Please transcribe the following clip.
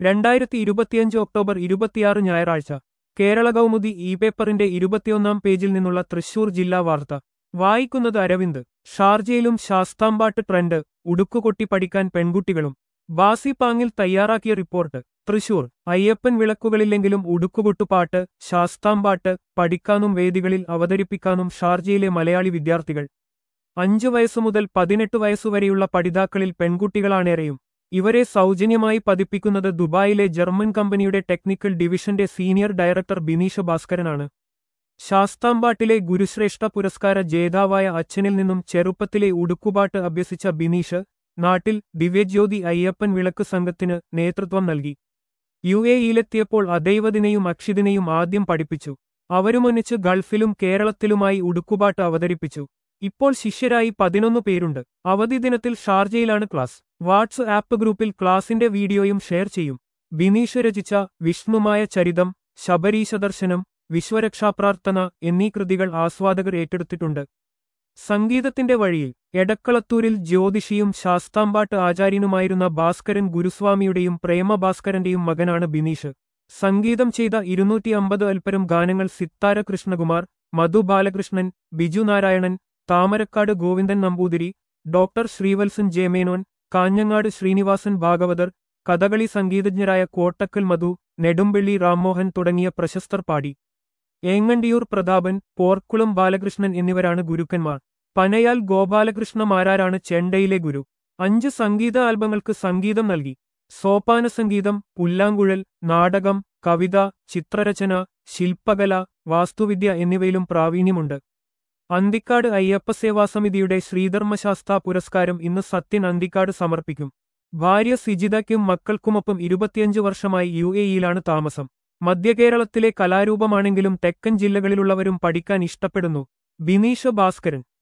രണ്ടായിരത്തി ഇരുപത്തിയഞ്ച് ഒക്ടോബർ ഇരുപത്തിയാറ് ഞായറാഴ്ച കേരള കൗമുദി ഇ പേപ്പറിന്റെ ഇരുപത്തിയൊന്നാം പേജിൽ നിന്നുള്ള തൃശൂർ ജില്ലാ വാർത്ത വായിക്കുന്നത് അരവിന്ദ് ഷാർജയിലും ശാസ്താംപാട്ട് ട്രെൻഡ് ഉടുക്കുകൊട്ടി പഠിക്കാൻ പെൺകുട്ടികളും ബാസി പാങ്ങിൽ തയ്യാറാക്കിയ റിപ്പോർട്ട് തൃശൂർ അയ്യപ്പൻ വിളക്കുകളില്ലെങ്കിലും ഉടുക്കുകൊട്ടുപാട്ട് ശാസ്താംപാട്ട് പഠിക്കാനും വേദികളിൽ അവതരിപ്പിക്കാനും ഷാർജയിലെ മലയാളി വിദ്യാർത്ഥികൾ അഞ്ചു വയസ്സു മുതൽ പതിനെട്ട് വയസ്സുവരെയുള്ള പഠിതാക്കളിൽ പെൺകുട്ടികളാണേറെയും ഇവരെ സൗജന്യമായി പതിപ്പിക്കുന്നത് ദുബായിലെ ജർമ്മൻ കമ്പനിയുടെ ടെക്നിക്കൽ ഡിവിഷന്റെ സീനിയർ ഡയറക്ടർ ബിനീഷ ഭാസ്കരനാണ് ശാസ്താംപാട്ടിലെ ഗുരുശ്രേഷ്ഠ പുരസ്കാര ജേതാവായ അച്ഛനിൽ നിന്നും ചെറുപ്പത്തിലെ ഉടുക്കുപാട്ട് അഭ്യസിച്ച ബിനീഷ് നാട്ടിൽ ദിവ്യജ്യോതി അയ്യപ്പൻ വിളക്ക് സംഘത്തിന് നേതൃത്വം നൽകി യു എ ഇയിലെത്തിയപ്പോൾ അദൈവദിനെയും അക്ഷിതിനെയും ആദ്യം പഠിപ്പിച്ചു അവരുമൊന്നിച്ച് ഗൾഫിലും കേരളത്തിലുമായി ഉടുക്കുപാട്ട് അവതരിപ്പിച്ചു ഇപ്പോൾ ശിഷ്യരായി പതിനൊന്ന് പേരുണ്ട് അവധി ദിനത്തിൽ ഷാർജയിലാണ് ക്ലാസ് വാട്സ് ആപ്പ് ഗ്രൂപ്പിൽ ക്ലാസിന്റെ വീഡിയോയും ഷെയർ ചെയ്യും ബിനീഷ് രചിച്ച വിഷ്ണുമായ ചരിതം ശബരീശദർശനം വിശ്വരക്ഷാപ്രാർത്ഥന എന്നീ കൃതികൾ ആസ്വാദകർ ഏറ്റെടുത്തിട്ടുണ്ട് സംഗീതത്തിന്റെ വഴിയിൽ എടക്കളത്തൂരിൽ ജ്യോതിഷിയും ശാസ്താംപാട്ട് ആചാര്യനുമായിരുന്ന ഭാസ്കരൻ ഗുരുസ്വാമിയുടെയും പ്രേമഭാസ്കരന്റെയും മകനാണ് ബിനീഷ് സംഗീതം ചെയ്ത ഇരുന്നൂറ്റി അമ്പത് അൽപ്പരം ഗാനങ്ങൾ സിത്താര കൃഷ്ണകുമാർ മധു ബാലകൃഷ്ണൻ ബിജു നാരായണൻ താമരക്കാട് ഗോവിന്ദൻ നമ്പൂതിരി ഡോക്ടർ ശ്രീവത്സൻ ജയമേനോൻ കാഞ്ഞങ്ങാട് ശ്രീനിവാസൻ ഭാഗവതർ കഥകളി സംഗീതജ്ഞരായ കോട്ടക്കൽ മധു നെടുമ്പള്ളി രാംമോഹൻ തുടങ്ങിയ പ്രശസ്തർ പാടി ഏങ്ങണ്ടിയൂർ പ്രതാപൻ പോർക്കുളം ബാലകൃഷ്ണൻ എന്നിവരാണ് ഗുരുക്കന്മാർ പനയാൽ ഗോപാലകൃഷ്ണ മാരാരാണ് ചെണ്ടയിലെ ഗുരു അഞ്ച് സംഗീത ആൽബങ്ങൾക്ക് സംഗീതം നൽകി സോപാന സംഗീതം പുല്ലാങ്കുഴൽ നാടകം കവിത ചിത്രരചന ശില്പകല വാസ്തുവിദ്യ എന്നിവയിലും പ്രാവീണ്യമുണ്ട് അന്തിക്കാട് അയ്യപ്പസേവാസമിതിയുടെ ശ്രീധർമ്മശാസ്ത പുരസ്കാരം ഇന്ന് സത്യൻ അന്തിക്കാട് സമർപ്പിക്കും ഭാര്യ സിജിതയ്ക്കും മക്കൾക്കുമൊപ്പം ഇരുപത്തിയഞ്ച് വർഷമായി യു എയിലാണ് താമസം മധ്യകേരളത്തിലെ കലാരൂപമാണെങ്കിലും തെക്കൻ ജില്ലകളിലുള്ളവരും പഠിക്കാൻ ഇഷ്ടപ്പെടുന്നു ബിനീഷ ഭാസ്കരൻ